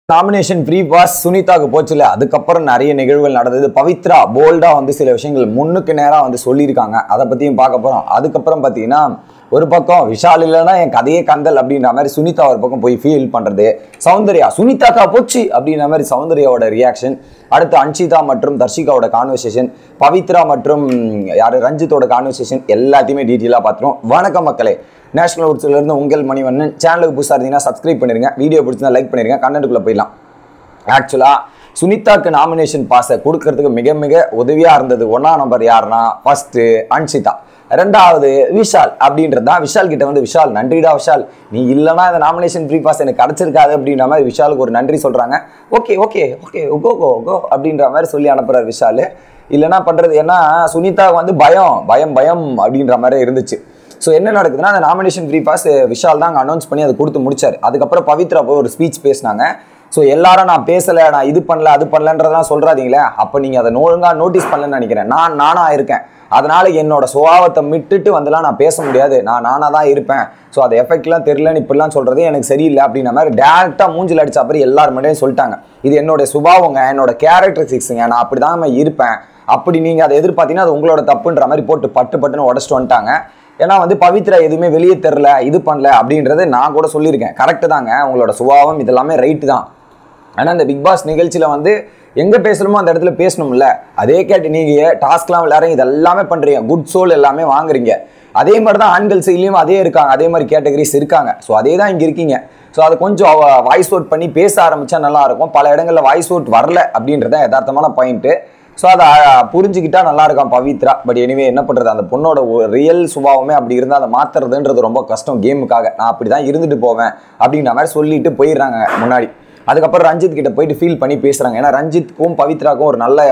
nomination free pass சுனிதாக்கு போச்சுல அதுக்கப்புறம் நிறைய நிகழ்வுகள் நடந்தது பவித்ரா போல்டா வந்து சில விஷயங்கள் முன்னுக்கு நேரா வந்து சொல்லியிருக்காங்க அதை பத்தியும் பார்க்க போறோம் அதுக்கப்புறம் பார்த்தீங்கன்னா ஒரு பக்கம் விஷால் இல்லைன்னா என் கதையே கந்தல் அப்படின்ற மாதிரி சுனிதா ஒரு பக்கம் போய் ஃபீல் பண்றது சௌந்தர்யா சுனிதாக்கா போச்சு அப்படின்ற மாதிரி சௌந்தர்யாவோட ரியாக்ஷன் அடுத்து அன்ஷிதா மற்றும் தர்ஷிகாவோட கான்வர்சேஷன் பவித்ரா மற்றும் யாரு ரஞ்சித்தோட கான்வர்சேஷன் எல்லாத்தையுமே டீட்டெயிலாக பார்த்துரும் வணக்கம் மக்களே நேஷனல் வுட்ஸ்ல இருந்து உங்கள் மணிவண்ணன் சேனலுக்கு புதுசாக இருந்தீங்கன்னா சப்ஸ்கிரைப் பண்ணிருங்க வீடியோ பிடிச்சிருந்தா லைக் பண்ணிருங்க கண்டென்ட்டுக்குள்ள போயிடலாம் ஆக்சுவலாக சுனிதாக்கு நாமினேஷன் பாஸை கொடுக்கறதுக்கு மிக மிக உதவியாக இருந்தது ஒன்றா நம்பர் யாருன்னா ஃபர்ஸ்ட்டு அன்ஷிதா ரெண்டாவது விஷால் அப்படின்றது தான் விஷால் கிட்ட வந்து விஷால் நன்றிடா விஷால் நீ இல்லைனா இந்த நாமினேஷன் ஃப்ரீ பாஸ் எனக்கு கிடைச்சிருக்காது அப்படின்ற மாதிரி விஷாலுக்கு ஒரு நன்றி சொல்கிறாங்க okay okay okay go go go அப்படின்ற மாதிரி சொல்லி அனுப்புறாரு விஷால் இல்லைன்னா பண்ணுறது ஏன்னா சுனிதா வந்து பயம் பயம் பயம் அப்படின்ற மாதிரி இருந்துச்சு ஸோ என்ன நடக்குதுன்னா அந்த நாமினேஷன் ஃப்ரீ பாஸ் விஷால் தான் அங்கே அனௌன்ஸ் பண்ணி அதை கொடுத்து முடிச்சாரு அதுக்கப்புறம் பவித்ரா போய் ஒரு ஸ்பீச் பேசினாங்க ஸோ எல்லாரும் நான் பேசலை நான் இது பண்ணல அது பண்ணலன்றதெல்லாம் சொல்றாதீங்களே அப்போ நீங்கள் அதை ஒழுங்காக நோட்டீஸ் பண்ணலன்னு நினைக்கிறேன் நான் நானா இருக்கேன் அதனால என்னோட சுபாவத்தை விட்டுட்டு வந்துலாம் நான் பேச முடியாது நான் நானாக தான் இருப்பேன் ஸோ அது எஃபெக்ட்லாம் தெரியலன்னு இப்படிலாம் சொல்றது எனக்கு சரியில்லை அப்படின்ற மாதிரி டேரெக்டாக மூஞ்சில் அடிச்ச அப்புறம் எல்லார் முன்னாடியும் சொல்லிட்டாங்க இது என்னோட சுபாவங்க என்னோட கேரக்டரிஸ்டிக்ஸுங்க நான் அப்படி தான் இருப்பேன் அப்படி நீங்கள் அதை எதிர்பார்த்தீங்கன்னா அது உங்களோட தப்புன்ற மாதிரி போட்டு பட்டு பட்டுன்னு உடச்சிட்டு வந்துட்டாங்க ஏன்னா வந்து பவித்ரா எதுவுமே வெளியே தெரில இது பண்ணல அப்படின்றது நான் கூட சொல்லியிருக்கேன் கரெக்டு தாங்க உங்களோட சுபாவம் இதெல்லாமே ரைட்டு தான் ஆனால் இந்த பிக் பாஸ் நிகழ்ச்சியில் வந்து எங்கே பேசணுமோ அந்த இடத்துல பேசணும்ல அதே கேட்டு நீங்கள் டாஸ்க்லாம் விளையாடுறீங்க இது எல்லாமே பண்ணுறீங்க குட் சோல் எல்லாமே வாங்குறீங்க அதே மாதிரி தான் ஆண்கள் சைட்லேயும் அதே இருக்காங்க அதே மாதிரி கேட்டகரிஸ் இருக்காங்க ஸோ அதே தான் இங்கே இருக்கீங்க ஸோ அதை கொஞ்சம் வாய்ஸ் அவுட் பண்ணி பேச ஆரம்பித்தா நல்லா இருக்கும் பல இடங்களில் வாய்ஸ் அவுட் வரல அப்படின்றது தான் யதார்த்தமான பாயிண்ட்டு ஸோ அதை புரிஞ்சுக்கிட்டா நல்லா இருக்கான் பவித்ரா பட் எனிவே என்ன பண்ணுறது அந்த பொண்ணோட ரியல் சுபாவமே அப்படி இருந்தால் அதை மாற்றுறதுன்றது ரொம்ப கஷ்டம் கேமுக்காக நான் அப்படி தான் இருந்துட்டு போவேன் அப்படின்ற மாதிரி சொல்லிட்டு போயிடுறாங்க முன்னாடி அதுக்கப்புறம் ரஞ்சித் கிட்ட போயிட்டு ஃபீல் பண்ணி பேசுகிறாங்க ஏன்னா ரஞ்சித்துக்கும் பவித்ராக்கும் ஒரு நல்ல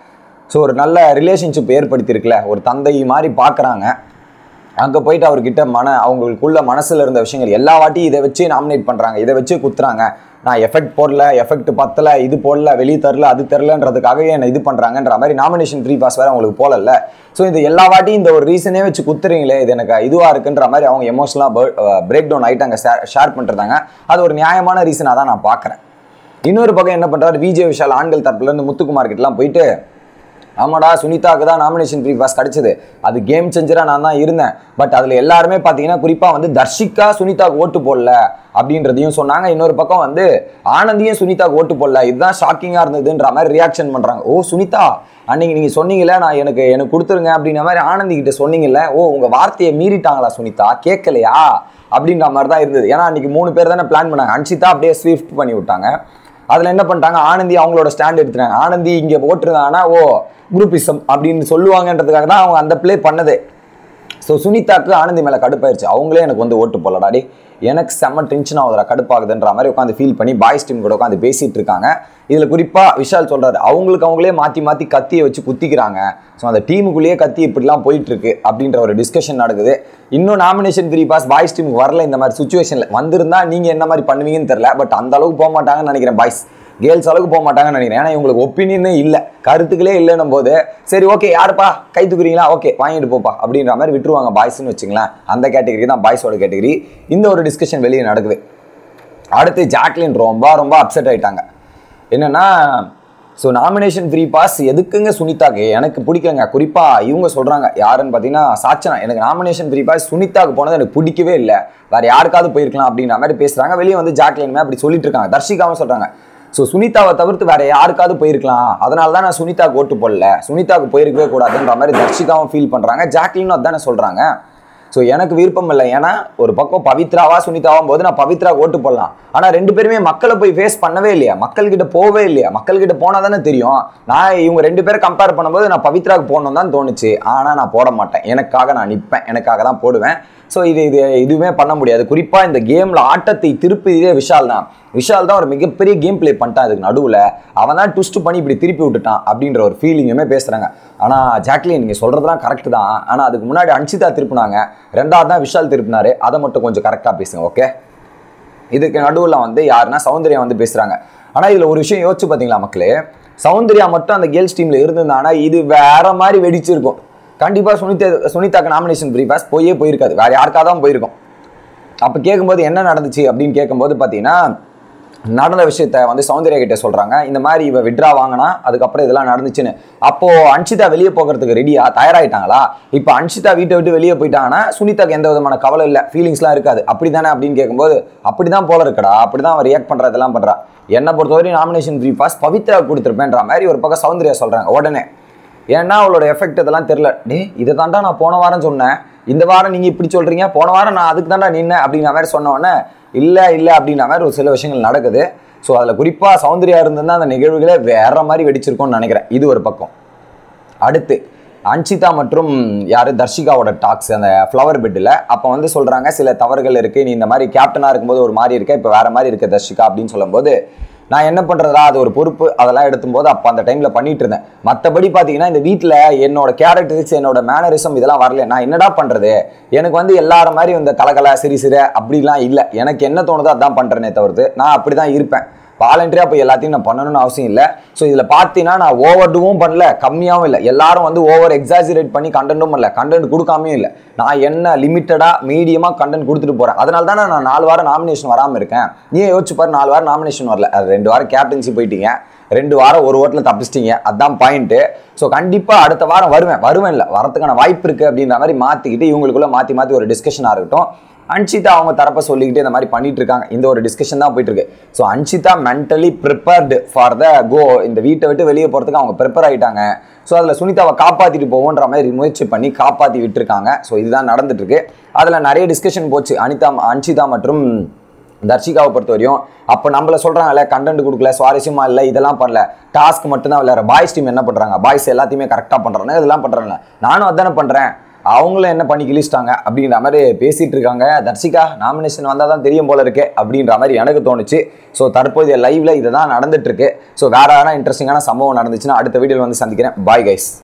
ஸோ ஒரு நல்ல ரிலேஷன்ஷிப் ஏற்படுத்தியிருக்குல்ல ஒரு தந்தை மாதிரி பார்க்குறாங்க அங்கே போயிட்டு அவர்கிட்ட மன அவங்களுக்குள்ள மனசில் இருந்த விஷயங்கள் எல்லா வாட்டியும் இதை வச்சு நாமினேட் பண்ணுறாங்க இதை வச்சு குத்துறாங்க நான் எஃபெக்ட் போடல எஃபெக்ட் பத்தல இது போடல வெளியே தரல அது தெரிலன்றதுக்காகவே என்னை இது பண்ணுறாங்கன்ற மாதிரி நாமினேஷன் ஃப்ரீ பாஸ் வேறு அவங்களுக்கு போகல ஸோ இந்த எல்லா வாட்டியும் இந்த ஒரு ரீசனே வச்சு குத்துறீங்களே இது எனக்கு இதுவாக இருக்குன்ற மாதிரி அவங்க எமோஷனலாக பிரேக் டவுன் ஆகிட்டாங்க ஷேர் பண்ணுறாங்க அது ஒரு நியாயமான ரீசனாக தான் நான் பார்க்குறேன் இன்னொரு பக்கம் என்ன பண்ணுறாரு விஜய் விஷால் ஆண்கள் தரப்புலேருந்து முத்துக்குமார் கிட்டலாம் போயிட்டு ஆமாடா சுனிதாவுக்கு தான் நாமினேஷன் ஃப்ரீ பாஸ் கிடைச்சது அது கேம் செஞ்சராக நான் தான் இருந்தேன் பட் அதில் எல்லாருமே பார்த்தீங்கன்னா குறிப்பாக வந்து தர்ஷிகா சுனிதாவுக்கு ஓட்டு போடல அப்படின்றதையும் சொன்னாங்க இன்னொரு பக்கம் வந்து ஆனந்தியும் சுனிதாவுக்கு ஓட்டு போடல இதுதான் ஷாக்கிங்காக இருந்ததுன்ற மாதிரி ரியாக்ஷன் பண்ணுறாங்க ஓ சுனிதா அன்னைக்கு நீங்கள் சொன்னீங்களே நான் எனக்கு எனக்கு கொடுத்துருங்க அப்படின்ற மாதிரி ஆனந்தி கிட்ட சொன்னீங்கல்ல ஓ உங்கள் வார்த்தையை மீறிட்டாங்களா சுனிதா கேட்கலையா அப்படின்ற மாதிரி தான் இருந்தது ஏன்னா அன்னைக்கு மூணு பேர் தானே பிளான் பண்ணாங்க அன்ஷிதா அப்படியே ஸ்விஃப்ட் பண்ணி விட்டாங்க அதில் என்ன பண்ணிட்டாங்க ஆனந்தி அவங்களோட ஸ்டாண்ட் எடுத்துட்டாங்க ஆனந்தி இங்கே போட்டிருந்தாங்கன்னா ஓ குரூப்பிசம் அப்படின்னு சொல்லுவாங்கன்றதுக்காக தான் அவங்க அந்த ப்ளே பண்ணதே ஸோ சுனிதாக்கு ஆனந்தி மேலே கடுப்பாயிருச்சு அவங்களே எனக்கு வந்து ஓட்டு போடலாடி எனக்கு செம்ம டென்ஷன் ஆகுதுடா கடுப்பாகுதுன்ற மாதிரி உட்காந்து ஃபீல் பண்ணி பாய்ஸ் டீம் கூட உட்காந்து பேசிட்டு இருக்காங்க இதில் குறிப்பாக விஷால் சொல்கிறாரு அவங்களுக்கு அவங்களே மாற்றி மாற்றி கத்தியை வச்சு குத்திக்கிறாங்க ஸோ அந்த டீமுக்குள்ளேயே கத்தி இப்படிலாம் போயிட்டு இருக்கு அப்படின்ற ஒரு டிஸ்கஷன் நடக்குது இன்னும் நாமினேஷன் ஃப்ரீ பாஸ் பாய்ஸ் டீமுக்கு வரல இந்த மாதிரி சுச்சுவேஷனில் வந்திருந்தா நீங்கள் என்ன மாதிரி பண்ணுவீங்கன்னு தெரில பட் அந்த அளவுக்கு போக மாட்டாங்கன்னு நினைக்கிறேன் பாய்ஸ் கேர்ள்ஸ் அளவுக்கு போக மாட்டாங்கன்னு நினைக்கிறேன் ஏன்னா இவங்களுக்கு ஒப்பீனியனே இல்லை கருத்துக்களே இல்லைன்னும் போது சரி ஓகே யாருப்பா கை தூக்குறீங்களா ஓகே வாங்கிட்டு போப்பா அப்படின்ற மாதிரி விட்டுருவாங்க பாய்ஸ்னு வச்சுங்களேன் அந்த கேட்டகரி தான் பாய்ஸோட கேட்டகரி இந்த ஒரு டிஸ்கஷன் வெளியே நடக்குது அடுத்து ஜாக்லின் ரொம்ப ரொம்ப அப்செட் ஆயிட்டாங்க என்னன்னா ஸோ நாமினேஷன் ஃப்ரீ பாஸ் எதுக்குங்க சுனிதாக்கு எனக்கு பிடிக்கலங்க குறிப்பாக இவங்க சொல்கிறாங்க யாருன்னு பார்த்தீங்கன்னா சாச்சனா எனக்கு நாமினேஷன் ஃப்ரீ பாஸ் சுனிதாக்கு போனது எனக்கு பிடிக்கவே இல்லை வேறு யாருக்காவது போயிருக்கலாம் அப்படின்ற மாதிரி பேசுகிறாங்க வெளியே வந்து ஜாக்லினுமே அப்படி சொல்லிட்டு இருக்காங்க தர்ஷிகாவும் சொல்கிறாங்க ஸோ சுனிதாவை தவிர்த்து வேற யாருக்காவது போயிருக்கலாம் அதனால தான் நான் சுனிதாக்கு ஓட்டு போடல சுனிதாவுக்கு போயிருக்கவே கூடாதுன்ற மாதிரி தர்ஷிகாவும் ஃபீல் பண்ணுறாங்க ஜாக்லினும் அதானே சொல்கிறாங்க ஸோ எனக்கு விருப்பம் இல்லை ஏன்னா ஒரு பக்கம் பவித்ராவா சுனிதாவும் போது நான் பவித்ரா ஓட்டு போடலாம் ஆனால் ரெண்டு பேருமே மக்களை போய் ஃபேஸ் பண்ணவே இல்லையா மக்கள்கிட்ட போகவே இல்லையா மக்கள்கிட்ட போனால் தானே தெரியும் நான் இவங்க ரெண்டு பேரை கம்பேர் பண்ணும்போது நான் பவித்ராவுக்கு போகணும் தான் தோணுச்சு ஆனால் நான் போட மாட்டேன் எனக்காக நான் நிற்பேன் எனக்காக தான் போடுவேன் ஸோ இது இது இதுவுமே பண்ண முடியாது குறிப்பாக இந்த கேமில் ஆட்டத்தை திருப்பியதே விஷால் தான் விஷால் தான் ஒரு மிகப்பெரிய கேம் ப்ளே பண்ணிட்டான் இதுக்கு நடுவில் அவன் தான் ட்விஸ்ட் பண்ணி இப்படி திருப்பி விட்டுட்டான் அப்படின்ற ஒரு ஃபீலிங்குமே பேசுகிறாங்க ஆனால் ஜாக்லின் நீங்கள் சொல்கிறதுலாம் கரெக்ட் தான் ஆனால் அதுக்கு முன்னாடி அன்ஷிதா திருப்பினாங்க ரெண்டாவது தான் விஷால் திருப்பினாரு அதை மட்டும் கொஞ்சம் கரெக்டாக பேசுங்க ஓகே இதுக்கு நடுவில் வந்து யாருன்னா சௌந்தர்யா வந்து பேசுகிறாங்க ஆனால் இதில் ஒரு விஷயம் யோசிச்சு பார்த்தீங்களா மக்களே சௌந்தர்யா மட்டும் அந்த கேர்ள்ஸ் டீமில் இருந்திருந்தாங்கன்னா இது வேற மாதிரி வெடிச்சிருக்கும் கண்டிப்பாக சுனிதா சுனிதாக்கு நாமினேஷன் ஃப்ரீ பாஸ் போயே போயிருக்காது வேற யாருக்காக தான் போயிருக்கும் அப்போ கேட்கும்போது என்ன நடந்துச்சு அப்படின்னு கேட்கும்போது பார்த்தீங்கன்னா நடந்த விஷயத்த வந்து சௌந்தர்யா கிட்ட சொல்றாங்க இந்த மாதிரி இவ விட்ரா வாங்கினா அதுக்கப்புறம் இதெல்லாம் நடந்துச்சுன்னு அப்போ அன்ஷிதா வெளியே போகிறதுக்கு ரெடியா தயாராயிட்டாங்களா இப்போ அன்ஷிதா வீட்டை விட்டு வெளியே போயிட்டாங்கன்னா சுனிதாக்கு எந்த விதமான கவலை இல்லை ஃபீலிங்ஸ்லாம் இருக்காது அப்படிதானே அப்படின்னு கேட்கும்போது அப்படிதான் போல இருக்கடா அப்படிதான் அவன் ரியாக்ட் பண்றதெல்லாம் பண்றா என்னை பொறுத்தவரையும் நாமினேஷன் ஃப்ரீ பாஸ் பவித்ரா கொடுத்துருப்பேன்ற மாதிரி ஒரு பக்கம் சௌந்தர்யா சொல்றாங்க உடனே ஏன்னா அவளோட எஃபெக்ட் இதெல்லாம் தெரில டே இதை தாண்டா நான் போன வாரம் சொன்னேன் இந்த வாரம் நீங்கள் இப்படி சொல்கிறீங்க போன வாரம் நான் அதுக்கு தாண்டா நின்னேன் அப்படிங்கிற மாதிரி சொன்ன உடனே இல்லை இல்லை அப்படின்ற மாதிரி ஒரு சில விஷயங்கள் நடக்குது ஸோ அதில் குறிப்பாக சௌந்தர்யா இருந்திருந்தா அந்த நிகழ்வுகளே வேற மாதிரி வெடிச்சிருக்கும்னு நினைக்கிறேன் இது ஒரு பக்கம் அடுத்து அன்ஷிதா மற்றும் யார் தர்ஷிகாவோட டாக்ஸ் அந்த ஃப்ளவர் பெட்டில் அப்போ வந்து சொல்கிறாங்க சில தவறுகள் இருக்குது நீ இந்த மாதிரி கேப்டனாக இருக்கும்போது ஒரு மாதிரி இருக்க இப்போ வேற மாதிரி இருக்க தர்ஷிகா அப்படின்னு சொல்லும்போது நான் என்ன பண்ணுறதா அது ஒரு பொறுப்பு அதெல்லாம் எடுத்தும்போது அப்போ அந்த டைமில் பண்ணிட்டு இருந்தேன் மற்றபடி பார்த்தீங்கன்னா இந்த வீட்டில் என்னோட கேரக்டரிஸ்ட் என்னோட மேனரிசம் இதெல்லாம் வரல நான் என்னடா பண்ணுறது எனக்கு வந்து எல்லார மாதிரி இந்த கலகல சிரி சிறு அப்படிலாம் இல்லை எனக்கு என்ன தோணுதோ அதான் பண்ணுறேனே தவிர்த்து நான் அப்படி தான் இருப்பேன் வாலண்டரியாக போய் எல்லாத்தையும் நான் பண்ணணும்னு அவசியம் இல்லை ஸோ இதில் பார்த்தீங்கன்னா நான் ஓவர் டூவும் பண்ணல கம்மியாகவும் இல்லை எல்லாரும் வந்து ஓவர் எக்ஸாஜரேட் பண்ணி கண்டென்ட்டும் பண்ணல கண்டென்ட் கொடுக்காமையும் இல்லை நான் என்ன லிமிட்டடாக மீடியமாக கண்டென்ட் கொடுத்துட்டு போகிறேன் அதனால தான் நான் நாலு வாரம் நாமினேஷன் வராமல் இருக்கேன் நீயே யோசிச்சு பாரு நாலு வாரம் நாமினேஷன் வரல அது ரெண்டு வாரம் கேப்டன்சி போயிட்டீங்க ரெண்டு வாரம் ஒரு ஓட்டில் தப்பிச்சிட்டீங்க அதான் பாயிண்ட்டு ஸோ கண்டிப்பாக அடுத்த வாரம் வருவேன் வருவேன் இல்லை வரதுக்கான வாய்ப்பு இருக்குது அப்படின்ற மாதிரி மாற்றிக்கிட்டு இவங்களுக்குள்ள மாற்றி மாற்றி ஒரு டிஸ்கஷனாக இருக்கட்டும் அன்ஷிதா அவங்க தரப்ப சொல்லிக்கிட்டு இந்த மாதிரி பண்ணிட்டு இருக்காங்க இந்த ஒரு டிஸ்கஷன் தான் போயிட்டு இருக்கு so Anshitha mentally prepared for the go இந்த வீட்டை விட்டு வெளியே போகிறதுக்கு அவங்க ப்ரிப்பேர் ஆகிட்டாங்க ஸோ அதில் சுனிதாவை காப்பாற்றிட்டு போவோன்ற மாதிரி முயற்சி பண்ணி காப்பாற்றி விட்டுருக்காங்க ஸோ இதுதான் நடந்துட்டு இருக்கு அதில் நிறைய டிஸ்கஷன் போச்சு அனிதா அன்ஷிதா மற்றும் தர்ஷிகாவை பொறுத்த வரையும் அப்போ நம்மள சொல்கிறாங்கல்ல கண்டென்ட் கொடுக்கல சுவாரஸ்யமா இல்லை இதெல்லாம் பண்ணல டாஸ்க் மட்டும்தான் விளையாடுற பாய்ஸ் டீம் என்ன பண்ணுறாங்க பாய்ஸ் எல்லாத்தையுமே கரெக்டாக பண்ணுறாங்க இதெல்லாம் பண்ணுறாங்க நானும் அதானே பண்ணுறேன் அவங்களும் என்ன பண்ணி கிழிச்சிட்டாங்க அப்படின்ற மாதிரி பேசிட்டு இருக்காங்க தர்ஷிகா நாமினேஷன் வந்தால் தான் தெரியும் போல இருக்கு அப்படின்ற மாதிரி எனக்கு தோணுச்சு ஸோ தற்போதைய லைவ்ல இதை தான் நடந்துட்டு இருக்கு ஸோ வேற வேற இன்ட்ரெஸ்டிங்கான சம்பவம் நடந்துச்சுன்னா அடுத்த வீடியோவில் வந்து சந்திக்கிறேன் பாய் கைஸ்